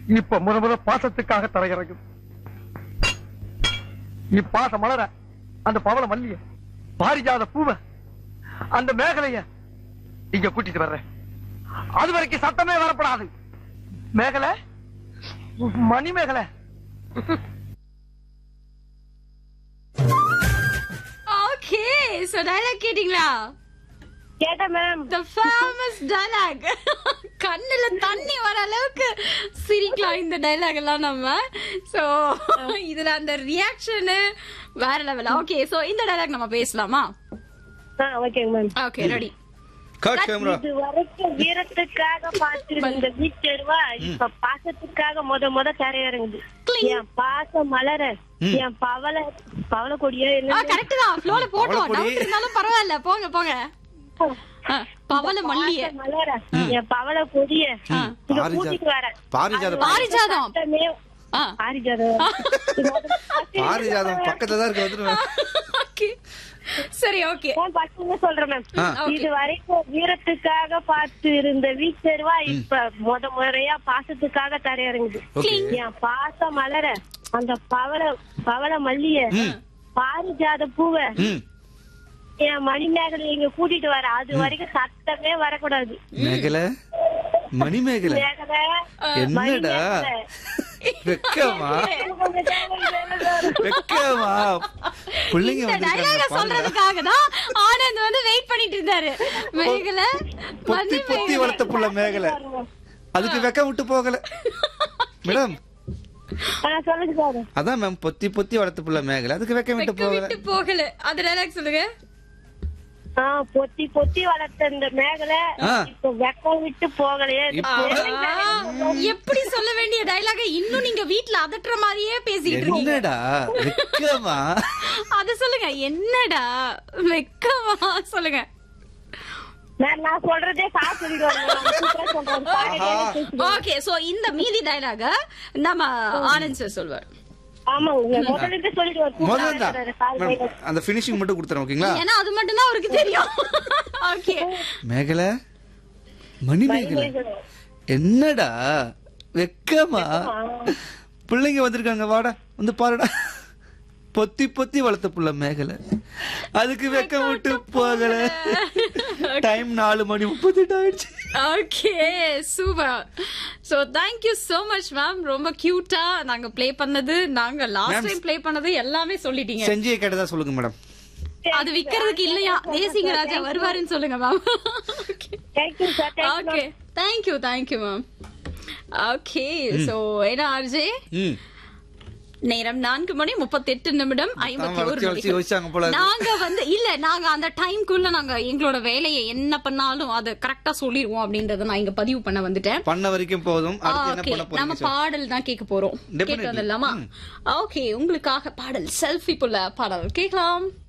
இப்ப முத முத பாசத்துக்காக தரையிறங்கு இப்பாச மலர அந்த பவள மல்லிய பாரிஜாத பூவ அந்த மேகலைய இங்க கூட்டிட்டு வர்றேன் அது வரைக்கும் சத்தமே வரப்படாது மேகலை மணி மேகலை ஓகே சோ டயலாக் கேட்டிங்களா கேட்டேன் மேம் த ஃபேமஸ் டயலாக் கண்ணுல தண்ணி வர அளவுக்கு சிரிக்கலாம் இந்த டயலாக் எல்லாம் நம்ம சோ இதுல அந்த ரியாக்ஷன் வேற லெவல் ஓகே சோ இந்த டயலாக் நம்ம பேசலாமா ஆ ஓகேங்க ma'am okay ready cut camera இது வரைக்கும் வீரத்துக்காக பார்த்திருந்த வீச்செருவா இப்ப பாசத்துக்காக முத முத தரையிறங்குது என் பாச மலர என் பவள பவள கொடியா ஆ என்ன கரெக்ட் தான் ஃப்ளோல போட்டோம் பவளக்கொடி. டவுட் இருந்தாலும் பரவாயில்ல போங்க போங்க ஆ, பவள மல்லிய பாச மலர என் பவள கொடிய இங்க பாரிஜா- கூட்டிட்டு வரேன் பாரிஜாத பாரிஜாதம் சத்தமே ஆ பாரிஜாதம் பாரிஜாதம் பக்கத்துல தான் இருக்கு வந்துருவேன் ஓகே சரி ஓகே நான் பசங்க சொல்றேன் மேம் ஆ. இது வரைக்கும் வீரத்துக்காக பார்த்து இருந்த வீச்செருவா இப்ப முத முறையா பாசத்துக்காக தரையிறங்குது ஓகே என் பாச மலர அந்த பவள பவள மல்லிய பாரிஜாத பூவ ம் என் மணிமேகலை இங்க கூட்டிட்டு வர அது வரைக்கும் சத்தமே வரக்கூடாது மேகலை மணி மேகலை மேகலை என்னடா வெக்கமா வெக்கமா பிள்ளைங்க இந்த வந்திருக்காங்க டயலாக பாருடா. சொல்றதுக்காக தான் ஆனந்த் வந்து வெயிட் பண்ணிட்டு இருந்தாரு மேகலை பொத்தி வந்து பொத்தி வளர்த்த புள்ள மேகலை அதுக்கு வெக்கம் விட்டு போகல மேடம் ஆஹ் சொல்லுங்க சார் அதான் மேம் பொத்தி பொத்தி வளர்த்த புள்ள மேகலை அதுக்கு வெக்கம் விட்டு வெக்க போகல விட்டு போகல அது டயலாக் சொல்லுங்க ஆஹ் பொத்தி பொத்தி வளர்த்த இந்த மேகலை ஆ. இப்ப வெக்கம் விட்டு போகலையே இப்போ- ஆ, எப்படி சொல்ல வேண்டிய டயலாக இன்னும் நீங்க வீட்ல அதட்டுற மாதிரியே பேசிட்டு இருக்கீங்க என்னடா வெக்கமா அத சொல்லுங்க என்னடா வெக்கமா சொல்லுங்க நான் நான் சொல்றதே சார் சொல்லிடுவாங்க ஆஹா. ஓகே சோ இந்த மீதி டயலாக நம்ம ஆனந்த் சார் சொல்வார் ஆமாங்க முதல்ல இருந்தே சொல்லிடுவார் முதல்ல தான் மேம், அந்த பினிஷிங் மட்டும் கொடுத்துறேன் ஓகேங்களா ஏன்னா அது மட்டும் தான் அவருக்கு தெரியும் ஓகே மேகலை மணி மேகலை என்னடா வெக்கமா பிள்ளைங்க வந்திருக்காங்க வாடா வந்து பாருடா பொத்தி பொத்தி வளர்த்த புள்ள மேகலை அதுக்கு வெக்கம் விட்டு போகல டைம் நாலு மணி முப்பத்தெட்டு ஆயிடுச்சு okay super so thank you so much ma'am ரொம்ப கியூட்டா நாங்க ப்ளே பண்ணது நாங்க லாஸ்ட் Ma'am, டைம் ப்ளே பண்ணது எல்லாமே சொல்லிட்டீங்க செஞ்சியை கேட்டதா சொல்லுங்க மேடம் அது விக்கிறதுக்கு இல்லையா தேசிங்க ராஜா வருவாருன்னு சொல்லுங்க ma'am thank you sir thank you okay thank you thank you ma'am okay so என்ன ஆர்ஜே ம் நேரம் நான்கு மணி முப்பத்தி எட்டு நிமிடம் ஐம்பத்தி ஒரு வச்சு வச்சு யோசிச்சாங்க போல நொடிகள். இருக்கு. நாங்க வந்து இல்ல நாங்க அந்த டைம்குள்ள நாங்க எங்களோட வேலையை என்ன பண்ணாலும் அதை கரெக்டா சொல்லிடுவோம் அப்படின்றத நான் இங்க பதிவு பண்ண வந்துட்டேன் பண்ண வரைக்கும் போதும் அடுத்து என்ன ஓகே பண்ண நம்ம போறீங்க பாடல் தான் கேட்க போறோம் Definitely. கேட்டு வந்துடலாமா ஓகே உங்களுக்காக பாடல் செல்ஃபி புள்ள பாடல் கேட்கலாம்